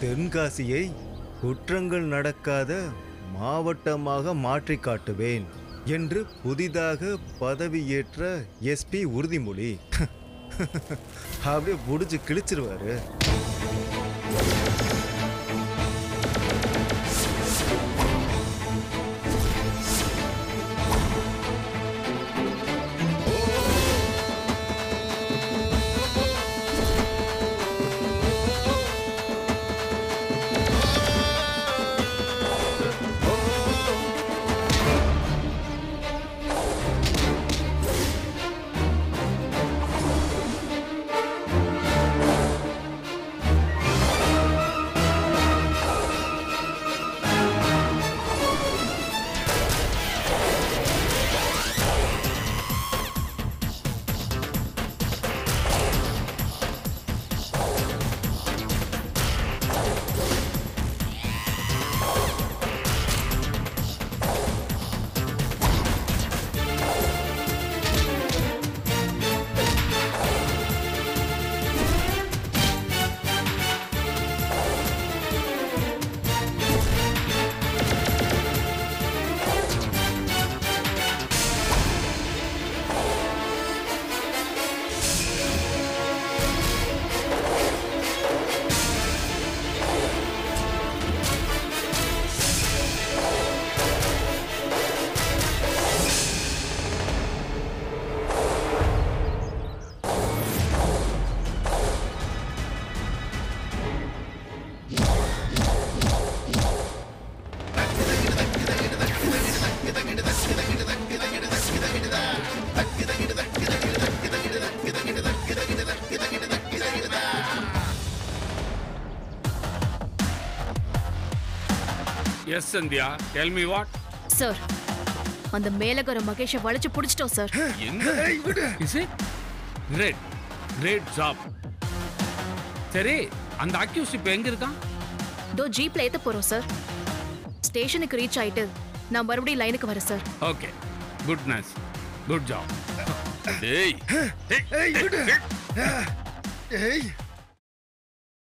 தென்காசியை குற்றங்கள் நடக்காத மாவட்டமாக மாற்றி காட்டுவேன் என்று புதிதாக பதவியேற்ற எஸ்பி உறுதிமொழி அப்படியே புடிச்சு கிழிச்சிருவாரு yes Sandhya tell me what sir அந்த மேலகர மகேஷை வளைச்சு புடிச்சிட்டோம் சார் எங்க is it great great job சரி அந்த அக்யூஸ் இப்போ எங்க இருக்கான் தோ ஜீப்ல ஏத்த போறோம் சார் ஸ்டேஷனுக்கு ரீச் ஆயிட்டு நான் மறுபடியும் லைனுக்கு வரேன் sir okay good nice good job டேய் ஏய் விடு ஏய்